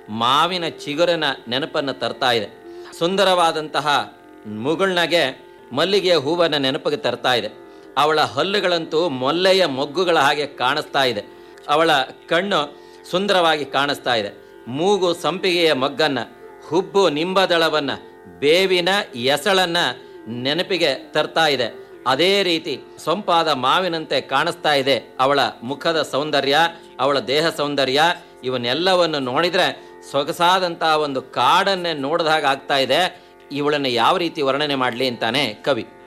ಮಾವಿನ ಚಿಗುರಿನ ನೆನಪನ್ನು ತರ್ತಾ ಇದೆ ಸುಂದರವಾದಂತಹ ಮುಗುಳ್ನಗೆ ಮಲ್ಲಿಗೆಯ ಹೂವನ್ನು ನೆನಪಿಗೆ ತರ್ತಾ ಇದೆ ಅವಳ ಹಲ್ಲುಗಳಂತೂ ಮೊಲ್ಲೆಯ ಮೊಗ್ಗುಗಳ ಹಾಗೆ ಕಾಣಿಸ್ತಾ ಇದೆ ಅವಳ ಕಣ್ಣು ಸುಂದರವಾಗಿ ಕಾಣಿಸ್ತಾ ಇದೆ ಮೂಗು ಸಂಪಿಗೆಯ ಮೊಗ್ಗನ್ನ ಹುಬ್ಬು ನಿಂಬದಳವನ್ನ ಬೇವಿನ ಎಸಳನ್ನ ನೆನಪಿಗೆ ತರ್ತಾ ಇದೆ ಅದೇ ರೀತಿ ಸೊಂಪಾದ ಮಾವಿನಂತೆ ಕಾಣಿಸ್ತಾ ಇದೆ ಅವಳ ಮುಖದ ಸೌಂದರ್ಯ ಅವಳ ದೇಹ ಸೌಂದರ್ಯ ಇವನ್ನೆಲ್ಲವನ್ನು ನೋಡಿದ್ರೆ ಸೊಗಸಾದಂತಹ ಒಂದು ಕಾಡನ್ನೇ ನೋಡಿದಾಗ ಆಗ್ತಾ ಇದೆ ಇವಳನ್ನು ಯಾವ ರೀತಿ ವರ್ಣನೆ ಮಾಡಲಿ ಅಂತಾನೆ ಕವಿ